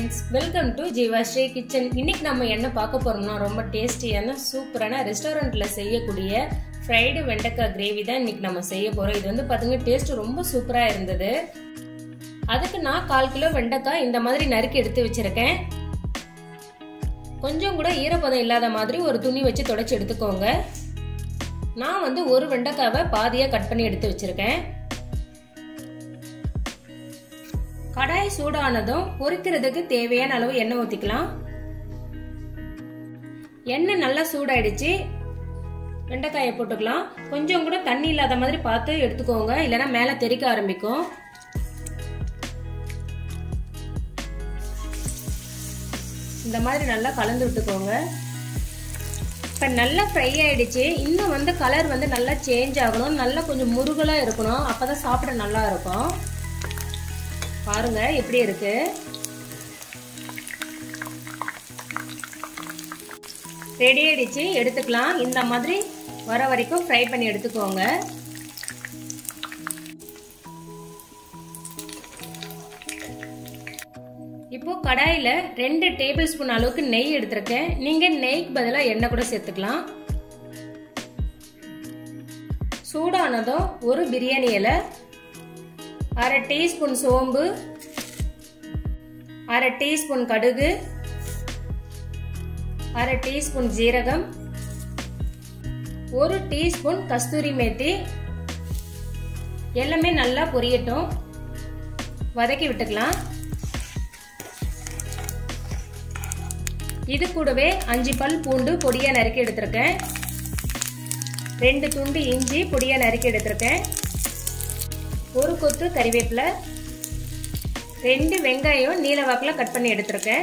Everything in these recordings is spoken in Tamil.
friends welcome to Jeevasri kitchen இன்னைக்கு நம்ம என்ன பார்க்க போறோம்னா ரொம்ப டேஸ்டியான சூப்பரான ரெஸ்டாரண்ட்ல செய்யக்கூடிய ஃப்ரைடு வெண்டைக்காய் கிரேவி தான் இன்னைக்கு நம்ம செய்ய போறோம் இது வந்து பாத்தீங்க டேஸ்ட் ரொம்ப சூப்பரா இருந்தது அதுக்கு நான் கால் கிலோ வெண்டைக்காய் இந்த மாதிரி நறுக்கி எடுத்து வச்சிருக்கேன் கொஞ்சம் கூட ஈரப்பதம் இல்லாத மாதிரி ஒரு துணி வச்சு தொடச்சி எடுத்துக்கோங்க நான் வந்து ஒரு வெண்டைக்காவை பாதியா கட் பண்ணி எடுத்து வச்சிருக்கேன் கடாய் சூடானதும் பொரிக்கிறதுக்கு தேவையான அளவு எண்ணெய் ஊற்றிக்கலாம் எண்ணெய் நல்லா சூடாயிடுச்சு வெண்டைக்காயை போட்டுக்கலாம் கொஞ்சம் கூட தண்ணி இல்லாத மாதிரி பார்த்து எடுத்துக்கோங்க இல்லைன்னா மேலே தெறிக்க ஆரம்பிக்கும் இந்த மாதிரி நல்லா கலந்து விட்டுக்கோங்க இப்போ நல்லா ஃப்ரை ஆயிடுச்சு இன்னும் வந்து கலர் வந்து நல்லா சேஞ்ச் ஆகணும் நல்லா கொஞ்சம் முருகலாக இருக்கணும் அப்போ தான் சாப்பிட நல்லா இருக்கும் பாருங்க எப்படி இருக்கு ரெடி ஆயிடுச்சு எடுத்துக்கலாம் இந்த மாதிரி வர வரைக்கும் ஃப்ரை பண்ணி எடுத்துக்கோங்க இப்போ கடாயில் ரெண்டு டேபிள் ஸ்பூன் அளவுக்கு நெய் எடுத்திருக்கேன் நீங்கள் நெய்க்கு பதிலாக எண்ணெய் கூட சேர்த்துக்கலாம் சூடானதும் ஒரு பிரியாணி இலை அரை டீஸ்பூன் சோம்பு அரை டீஸ்பூன் கடுகு அரை டீஸ்பூன் ஜீரகம் ஒரு டீஸ்பூன் கஸ்தூரி மேத்தி எல்லாமே நல்லா பொரியட்டும் வதக்கி விட்டுக்கலாம் இது கூடவே அஞ்சு பல் பூண்டு பொடியா நறுக்கி எடுத்திருக்கேன் ரெண்டு துண்டு இஞ்சி பொடியா நறுக்கி எடுத்திருக்கேன் ஒரு கொத்து கறிவேப்பிலை ரெண்டு வெங்காயம் நீல வாக்கில் கட் பண்ணி எடுத்திருக்கேன்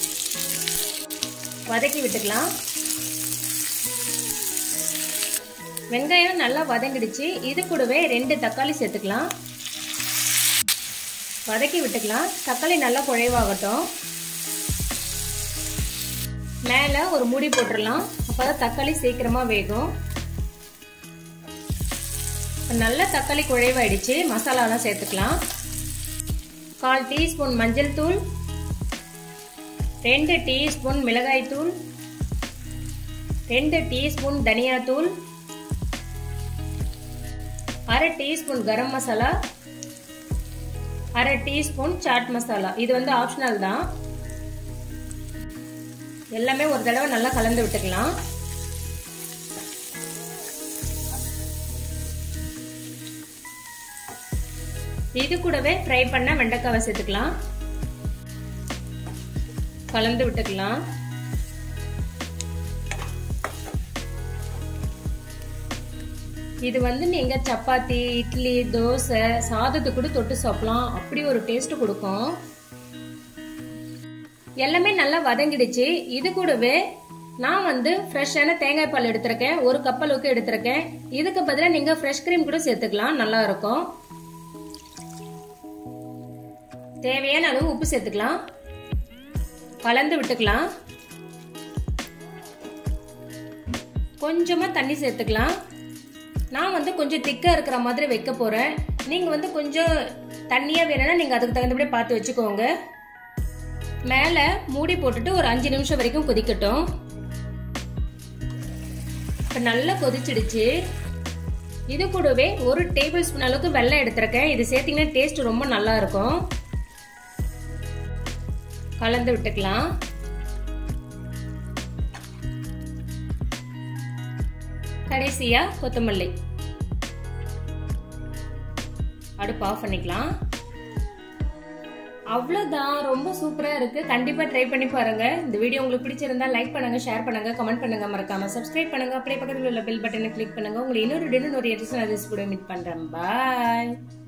வதக்கி விட்டுக்கலாம் வெங்காயம் நல்லா வதங்கிடுச்சு இது கூடவே ரெண்டு தக்காளி சேர்த்துக்கலாம் வதக்கி விட்டுக்கலாம் தக்காளி நல்லா குழைவாகட்டும் மேலே ஒரு மூடி போட்டுடலாம் அப்போதான் தக்காளி சீக்கிரமாக வேகும் நல்ல தக்காளி குழைவாயிடுச்சு மசாலாலாம் சேர்த்துக்கலாம் கால் டீஸ்பூன் மஞ்சள் தூள் ரெண்டு டீஸ்பூன் மிளகாய் தூள் ரெண்டு டீஸ்பூன் தனியாத்தூள் அரை டீஸ்பூன் கரம் மசாலா அரை டீஸ்பூன் சாட் மசாலா இது வந்து ஆப்ஷனல் தான் எல்லாமே ஒரு தடவை நல்லா கலந்து விட்டுக்கலாம் இது கூடவே ஃப்ரை பண்ண வெண்டைக்காவை சேர்த்துக்கலாம் கலந்து விட்டுக்கலாம் இது வந்து நீங்க சப்பாத்தி இட்லி தோசை சாதத்து கூட தொட்டு சாப்பிடலாம் அப்படி ஒரு டேஸ்ட் கொடுக்கும் எல்லாமே நல்லா வதங்கிடுச்சு இது கூடவே நான் வந்து ஃப்ரெஷ்ஷான தேங்காய் பால் எடுத்திருக்கேன் ஒரு கப் அளவுக்கு எடுத்திருக்கேன் இதுக்கு பதிலாக நீங்க ஃப்ரெஷ் கிரீம் கூட சேர்த்துக்கலாம் நல்லா இருக்கும் தேவையான அளவு உப்பு சேர்த்துக்கலாம் கலந்து விட்டுக்கலாம் கொஞ்சமா தண்ணி சேர்த்துக்கலாம் நான் வந்து கொஞ்சம் திக்கா இருக்கிற மாதிரி வைக்க போறேன் நீங்க வந்து கொஞ்சம் தண்ணியா வேணும்னா நீங்க அதுக்கு தகுந்தபடி பார்த்து வச்சுக்கோங்க மேல மூடி போட்டுட்டு ஒரு அஞ்சு நிமிஷம் வரைக்கும் கொதிக்கட்டும் இப்போ நல்லா கொதிச்சிடுச்சு இது கூடவே ஒரு டேபிள் ஸ்பூன் அளவுக்கு வெள்ளம் எடுத்திருக்கேன் இது சேர்த்தீங்கன்னா டேஸ்ட் ரொம்ப நல்லா இருக்கும் கலந்து விட்டுக்கலாம் கடைசியா கொத்தமல்லி அடுப்பு ஆஃப் பண்ணிக்கலாம் அவ்வளோதான் ரொம்ப சூப்பரா இருக்கு கண்டிப்பா ட்ரை பண்ணி பாருங்க இந்த வீடியோ உங்களுக்கு பிடிச்சிருந்தா லைக் பண்ணுங்க ஷேர் பண்ணுங்க கமெண்ட் பண்ணுங்க மறக்காம சப்ஸ்கிரைப் பண்ணுங்க அப்படியே பக்கத்தில் உள்ள பெல் பட்டனை கிளிக் பண்ணுங்க உங்களை இன்னொரு டின்னு ஒரு எடிஷன் கூட மீட் பண்றேன் பாய்